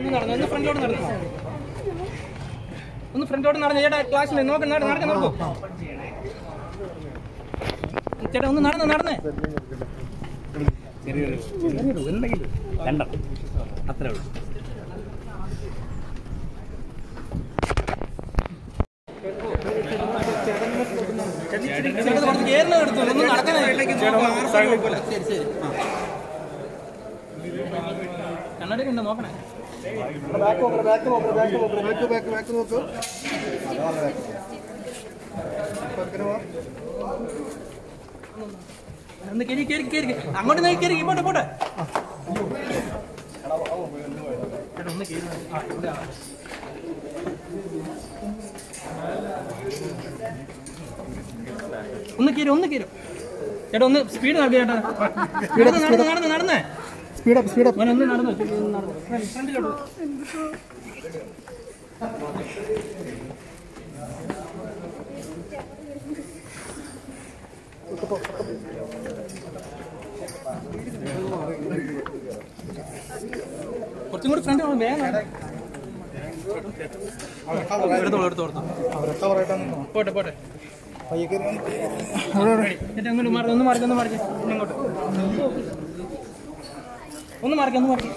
ഒന്ന് നടന്നു ഒന്ന് ഫ്രണ്ടിലോട്ട് നടന്നു ഒന്ന് ഫ്രണ്ടിലോട്ട് നടന്നു ചേട്ടാ ക്ലാസ്സിൽ നോക്ക് നട നടക്കാൻ നോക്കൂ ചേട്ടാ ഒന്ന് നടന്നു നടന്നേ അത്രേ ഉള്ളൂ ചേട്ടാ കുറച്ച് കേരളം എടുത്തു ഒന്ന് നടക്കാനായി ശരി ശരി കണ്ണട ഉണ്ട് നോക്കണേ ബാക്ക് നോക്ക് ബാക്ക് നോക്ക് ബാക്ക് നോക്ക് ബാക്ക് ബാക്ക് ബാക്ക് നോക്ക് അതാണ് ബാക്ക് പതുക്കെ വാ. ഒന്ന് കയറി കയറി കയറി അങ്ങോട്ട് നോക്കി കയറി പോട്ടെ പോട്ടെ ചേട്ടാ ഒന്ന് കയറി ആ ഇവിടെ ആ. ഒന്ന് കയറി ഒന്ന് കയറി ചേട്ടാ ഒന്ന് സ്പീഡ് നടക്കുക ചേട്ടാ നടന്ന് നടന്ന് നടന്ന് നടന്നേ സ്പീഡ് അപ്പ് സ്പീഡ് അപ്പ് മോനെ ഒന്ന് നടന്നു ഒന്ന് നടന്നു ഫ്രണ്ട്- ഫ്രണ്ടിലോട്ട് കുറച്ചും കൂടി ഫ്രണ്ട് വേഗം നട. എടുത്തോളൂ എടുത്തോ എടുത്തോ അവരൊക്കെ പറയട്ടെ പോട്ടെ പോട്ടെ പയ്യെ കയറി വന്ന്. എന്നിട്ട് അങ്ങോട്ട് മാറി ഒന്ന് മാറി ഒന്ന് മാറി ഇങ്ങോട്ട് ഒന്ന് മാറി ഒന്ന് മാറി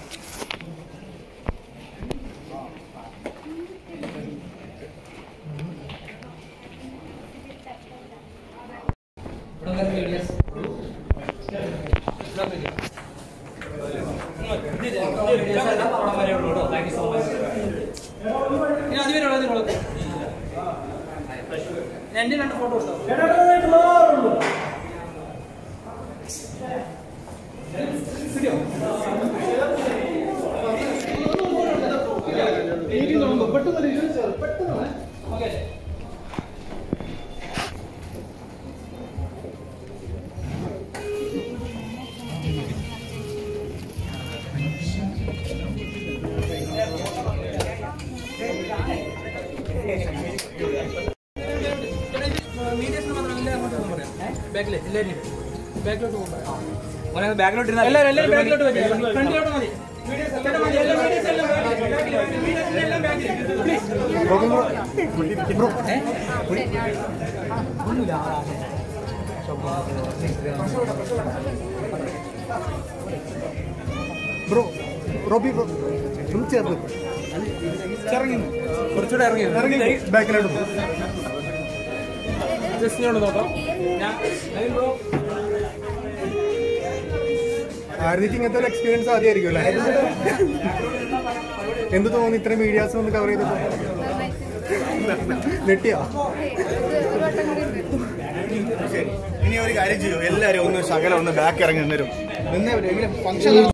ഇനി അതുവരെ ഉള്ളത് നിങ്ങള്. എന്റെ രണ്ട് ഫോട്ടോ എടുത്തോ ബാക്കില് എല്ലാവരും ബാക്കിലോട്ട് പോകുമ്പോൾ ബാക്കിലോട്ട് എല്ലാവരും എല്ലാവരും ബാക്കിലോട്ട് വരും ഫ്രണ്ടിലോട്ട് മതി ചേട്ടാ മതി എല്ലാ വീഡിയോസ് എല്ലാം ബാക്കിൽ ബാക്കിൽ ബാക്കിൽ വീഡിയോസ് എല്ലാം ബാക്കിൽ please bro, bro. Bro. Bro റോബി ബ്രോ ഒന്ന് ചേർന്ന് ഇറങ്ങി കുറച്ചുകൂടെ ഇറങ്ങി ഇറങ്ങി ബാക്കിലോട്ട് പോ. ജസ്റ്റ് ഇങ്ങോട്ട് നോക്കാം ഞാൻ നവീൻ ബ്രോ ആരതിക്ക് ഇങ്ങനത്തെ ഒരു എക്സ്പീരിയൻസ് ആദ്യമായിരിക്കും അല്ലേ എന്ത് തോന്നി ഇത്രയും മീഡിയാസ് ഒന്ന് കവർ ചെയ്തപ്പോ നെട്ടിയാ ഇനി ഒരു കാര്യം ചെയ്യൂ എല്ലാവരും ഒന്ന് ശകലം ഒന്ന് ബാക്ക് ഇറങ്ങി നിന്നരും നിന്നേ ഫംഗ്ഷൻ